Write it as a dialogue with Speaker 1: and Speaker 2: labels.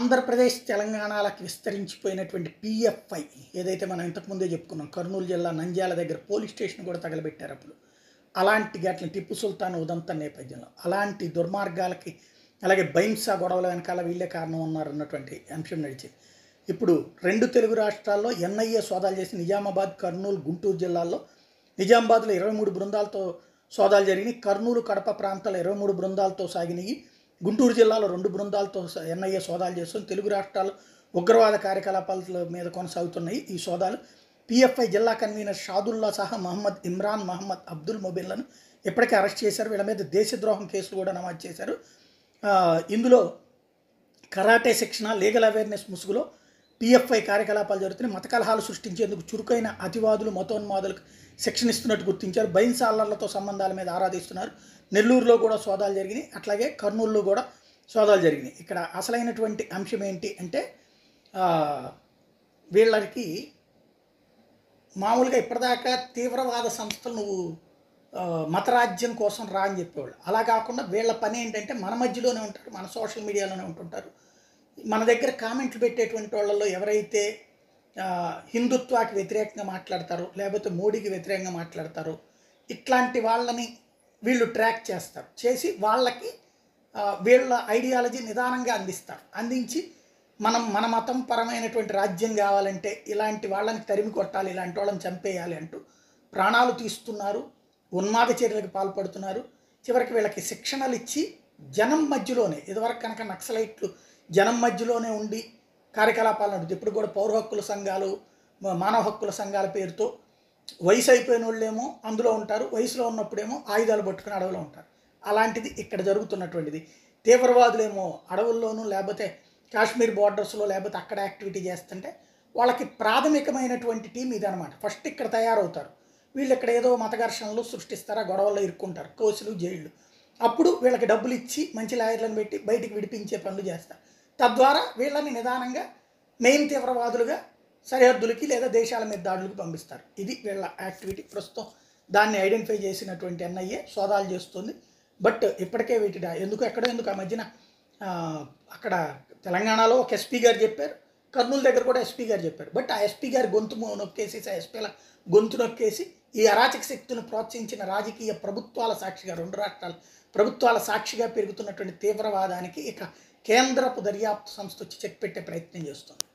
Speaker 1: Andhra Pradesh తెలంగాణలకు విస్తరించిపోయినటువంటి PFI ఏదైతే మనం ఇంతకుముందే చెప్పుకున్నాం కర్నూలు జిల్లా నంద్యాల దగ్గర పోలీస్ స్టేషన్ కూడా తగలబెట్టారు అప్పుడు అలాంటి ఘటన టిప్పు సుల్తాన్ ఉదంతం నేపథ్యంలో అలాంటి దుర్మార్గాలకి అలాగే బైంసా గొడవల వెనకాల వీళ్ళే కారణం ఉన్నారు అన్నటువంటి అంశం నడిచింది ఇప్పుడు రెండు తెలుగు రాష్ట్రాల్లో ఎన్ఐఏ సోదాలు చేసి నిజామాబాద్ కర్నూలు గుంటూరు జిల్లాల్లో నిజామాబాద్లో ఇరవై మూడు బృందాలతో సోదాలు జరిగినాయి కర్నూలు కడప ప్రాంతాల్లో ఇరవై మూడు బృందాలతో సాగినాయి గుంటూరు జిల్లాలో రెండు బృందాలతో స- ఎన్ఐఏ సోదాలు చేస్తుంది తెలుగు రాష్ట్రాల్లో ఉగ్రవాద కార్యకలాపాల మీద కొనసాగుతున్నాయి ఈ సోదాలు పిఎఫ్ఐ జిల్లా కన్వీనర్ షాదుల్లా సహా మహమ్మద్ ఇమ్రాన్ మహమ్మద్ అబ్దుల్ మొబిన్లను ఇప్పటికే అరెస్ట్ చేశారు వీళ్ళ మీద దేశద్రోహం కేసులు కూడా నమోదు చేశారు ఆ, ఇందులో కరాటే శిక్షణ లీగల్ అవేర్నెస్ ముసుగులో పిఎఫ్ఐ కార్యకలాపాలు జరుగుతున్నాయి మత కలహాలు సృష్టించేందుకు చురుకైన అతివాదులు మతోన్మాదులకు శిక్షణ ఇస్తున్నట్టు గుర్తించారు బైన్సాలర్లతో సంబంధాల మీద ఆరాధిస్తున్నారు నెల్లూరులో కూడా సోదాలు జరిగినాయి అట్లాగే కర్నూలులో కూడా సోదాలు జరిగినాయి ఇక్కడ అసలైనటువంటి అంశం ఏంటి అంటే ఆ, వీళ్ళకి మామూలుగా ఇప్పటిదాకా తీవ్రవాద సంస్థలు నువ్వు ఆ, మతరాజ్యం కోసం రా అని చెప్పేవాళ్ళు అలా కాకుండా వీళ్ళ పని ఏంటంటే మన మధ్యలోనే ఉంటారు మన సోషల్ మీడియాలోనే ఉంటుంటారు మన దగ్గర కామెంట్లు పెట్టేటువంటి వాళ్ళలో ఎవరైతే ఆ, హిందుత్వాకి వ్యతిరేకంగా మాట్లాడతారో లేకపోతే మోడీకి వ్యతిరేకంగా మాట్లాడతారో ఇట్లాంటి వాళ్ళని వీళ్ళు ట్రాక్ చేస్తారు చేసి వాళ్ళకి ఆ, వీళ్ళ ఐడియాలజీ నిదానంగా అందిస్తారు అందించి మనం మన మతం పరమైనటువంటి రాజ్యం కావాలంటే ఇలాంటి వాళ్ళని తరిమి కొట్టాలి ఇలాంటి వాళ్ళని చంపేయాలి అంటూ ప్రాణాలు తీస్తున్నారు ఉన్మాద చర్యలకు పాల్పడుతున్నారు చివరికి వీళ్ళకి శిక్షణలు ఇచ్చి జనం మధ్యలోనే ఇదివరకు కనుక నక్సలైట్లు జనం మధ్యలోనే ఉండి కార్యకలాపాలు నడుపుతాయి ఇప్పుడు కూడా పౌర హక్కుల సంఘాలు మ- మానవ హక్కుల సంఘాల పేరుతో వయసు అయిపోయిన వాళ్ళేమో అందులో ఉంటారు వయసులో ఉన్నప్పుడేమో ఆయుధాలు పట్టుకుని అడవిలో ఉంటారు అలాంటిది ఇక్కడ జరుగుతున్నటువంటిది తీవ్రవాదులేమో అడవుల్లోనూ లేకపోతే కాశ్మీర్ బార్డర్స్లో లేకపోతే అక్కడ యాక్టివిటీ చేస్తుంటే వాళ్ళకి ప్రాథమికమైనటువంటి టీం ఇదనమాట ఫస్ట్ ఇక్కడ తయారవుతారు వీళ్ళు ఇక్కడ ఏదో మత ఘర్షణలు సృష్టిస్తారా గొడవల్లో ఇరుక్కుంటారు కోసులు జైళ్ళు అప్పుడు వీళ్ళకి డబ్బులు ఇచ్చి మంచి లాయర్లను పెట్టి బయటికి విడిపించే పనులు చేస్తారు తద్వారా వీళ్ళని నిదానంగా మెయిన్ తీవ్రవాదులుగా సరిహద్దులకి లేదా దేశాల మీద దాడులకు పంపిస్తారు ఇది వీళ్ళ యాక్టివిటీ ప్రస్తుతం దాన్ని ఐడెంటిఫై చేసినటువంటి ఎన్ఐఏ సోదాలు చేస్తుంది బట్ ఇప్పటికే వీటి ఎందుకు ఎక్కడో ఎందుకు ఆ మధ్యన ఆ, అక్కడ తెలంగాణలో ఒక ఎస్పీ గారు చెప్పారు కర్నూలు దగ్గర కూడా ఎస్పీ గారు చెప్పారు బట్ ఆ ఎస్పీ గారి గొంతు మో- నొక్కేసి ఆ ఎస్పీల గొంతు నొక్కేసి ఈ అరాచక శక్తులను ప్రోత్సహించిన రాజకీయ ప్రభుత్వాల సాక్షిగా రెండు రాష్ట్రాల ప్రభుత్వాల సాక్షిగా పెరుగుతున్నటువంటి తీవ్రవాదానికి ఇక కేంద్రపు దర్యాప్తు సంస్థ వచ్చి చెక్ పెట్టే ప్రయత్నం చేస్తుంది